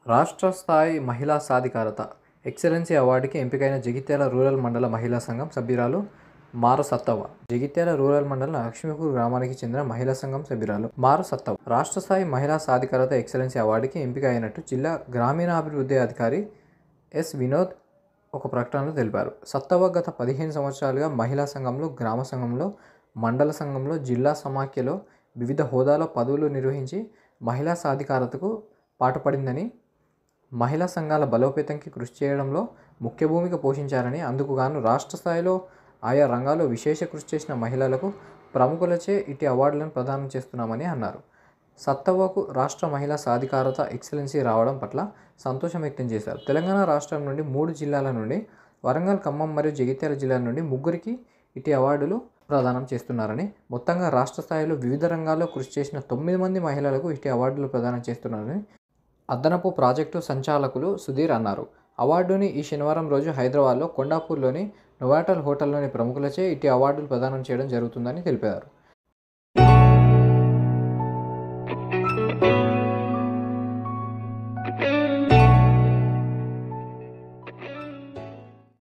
రాష్ట్ర స్థాయి మహిళా సాధికారత ఎక్సలెన్సీ అవార్డుకి ఎంపికైన జగిత్యాల రూరల్ మండల మహిళా సంఘం సభ్యురాలు మారు సత్తవ్వ జగిత్యాల రూరల్ మండలం లక్ష్మీపూర్ గ్రామానికి చెందిన మహిళా సంఘం సభ్యురాలు మారు సత్తవ్వ రాష్ట్ర స్థాయి మహిళా సాధికారత ఎక్సలెన్సీ అవార్డుకి ఎంపిక అయినట్టు జిల్లా గ్రామీణాభివృద్ధి అధికారి ఎస్ వినోద్ ఒక ప్రకటనలో తెలిపారు సత్తవ్వ గత పదిహేను సంవత్సరాలుగా మహిళా సంఘంలో గ్రామ సంఘంలో మండల సంఘంలో జిల్లా సమాఖ్యలో వివిధ హోదాలో పదవులు నిర్వహించి మహిళా సాధికారతకు పాటుపడిందని మహిళా సంఘాల బలోపేతంకి కృషి చేయడంలో ముఖ్య భూమిక పోషించారని అందుకు గాను రాష్ట్ర స్థాయిలో ఆయా రంగాల్లో విశేష కృషి చేసిన మహిళలకు ప్రముఖులచే ఇటు అవార్డులను ప్రదానం చేస్తున్నామని అన్నారు సత్తవ్వకు రాష్ట్ర మహిళా సాధికారత ఎక్సలెన్సీ రావడం పట్ల సంతోషం వ్యక్తం చేశారు తెలంగాణ రాష్ట్రం నుండి మూడు జిల్లాల నుండి వరంగల్ ఖమ్మం మరియు జగిత్యాల జిల్లాల నుండి ముగ్గురికి ఇటు అవార్డులు ప్రదానం చేస్తున్నారని మొత్తంగా రాష్ట్ర స్థాయిలో వివిధ రంగాల్లో కృషి చేసిన తొమ్మిది మంది మహిళలకు ఇటు అవార్డులు ప్రదానం చేస్తున్నారని అదనపు ప్రాజెక్టు సంచాలకులు సుధీర్ అన్నారు అవార్డుని ఈ శనివారం రోజు హైదరాబాద్లో కొండాపూర్లోని నొవాటల్ హోటల్లోని ప్రముఖులచే ఇటు అవార్డులు ప్రదానం చేయడం జరుగుతుందని తెలిపారు